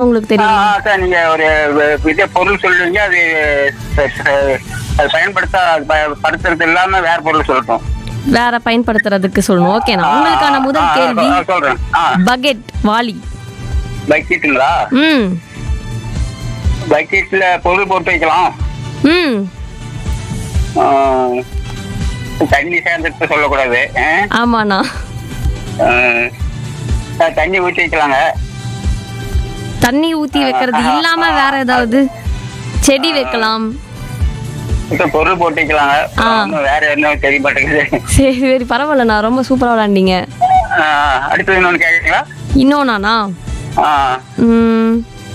உங்களுக்கு ஆ, தெரியும் ஆ, சார் நீங்க ஒரு வ- இதே பொருள் சொல்லுவீங்க அது ச- ச- அது பயன்படுத்த அது ப- படுத்துறது இல்லாம வேற பொருள் சொல்லட்டும் வேற பயன்படுத்துறதுக்கு சொல்லணும் ஓகேண்ணா உங்களுக்கான முதல் ஆ, ஆ, கேள்வி ஆ, சொல்றேன் ஆ பக்கெட் வாளி பக்கெட்டுங்களா ம் பக்கெட்ல பொருள் போட்டு வைக்கலாம் ம் ஆ, தண்ணி சேர்ந்துட்டு சொல்லக்கூடாது ஆ? ஆமாண்ணா ஆ, ஆ, தண்ணி ஊற்றி வைக்கலாங்க தண்ணி ஊத்தி வைக்கிறது இல்லாம வேற ஏதாவது செடி வைக்கலாம் இப்ப பொருள் போட்டு வைக்கலாங்க ஆ. இன்னும் வேற என்ன தெரிய மாட்டேங்குது சரி சரி பரவாயில்லண்ணா ரொம்ப சூப்பரா விளையாண்டீங்க ஆ, அடுத்தது இன்னொன்னு கேக்குறீங்களா இன்னொன்னாண்ணா ஆ ம்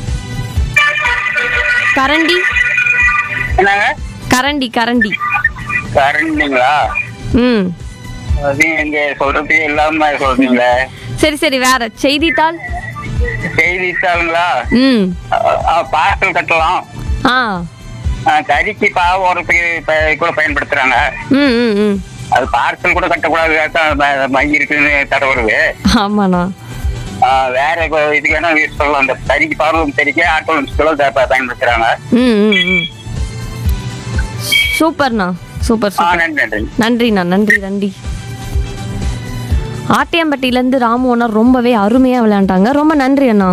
கரண்டி என்னங்க கரண்டி கரண்டி கரண்டிங்களா ம் அது எங்க சொல்றதுக்கு இல்லாம சொல்றீங்களே சரி சரி வேற செய்தித்தாள் செய்தித்தாளுங்களா ம் பார்சல் கட்டலாம் ஆ ஆ, கறிக்கு பாவ ஓரத்துக்கு இப்ப கூட பயன்படுத்துறாங்க ம் ம் ம் அது பார்சல் கூட கட்டக்கூடாது அதான் ம- மங்கி இருக்குன்னு தடை வருது ஆமாண்ணா ஆ, வேற இப்போ இதுக்கு வேணா யூஸ் பண்ணலாம் அந்த கறிக்கு பாவம் தெரிக்க ஆட்டோ பயன்படுத்துறாங்க ம் ம் ம் சூப்பர்ண்ணா சூப்பர் ஆ சூப்பர் நன்றி நன்றி நன்றிண்ணா நன்றி நன்றி ஆட்டியம்பட்டியிலேருந்து ராமு அண்ணா ரொம்பவே அருமையாக விளையாண்டாங்க ரொம்ப நன்றி அண்ணா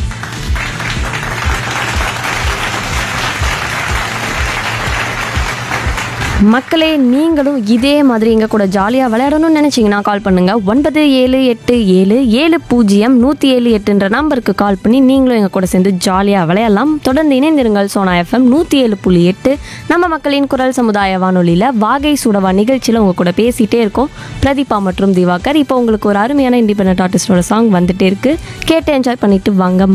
மக்களே நீங்களும் இதே மாதிரி எங்க கூட ஜாலியாக விளையாடணும்னு நினச்சிங்கன்னா கால் பண்ணுங்க ஒன்பது ஏழு எட்டு ஏழு ஏழு பூஜ்ஜியம் நூற்றி ஏழு எட்டுன்ற நம்பருக்கு கால் பண்ணி நீங்களும் எங்கள் கூட சேர்ந்து ஜாலியாக விளையாடலாம் தொடர்ந்து இணைந்திருங்கள் சோனா எஃப்எம் நூற்றி ஏழு புள்ளி எட்டு நம்ம மக்களின் குரல் சமுதாய வானொலியில் வாகை சுடவா நிகழ்ச்சியில் உங்கள் கூட பேசிகிட்டே இருக்கோம் பிரதீபா மற்றும் திவாகர் இப்போ உங்களுக்கு ஒரு அருமையான இண்டிபெண்ட் ஆர்டிஸ்டோட சாங் வந்துட்டே இருக்கு கேட்டு என்ஜாய் பண்ணிட்டு வாங்க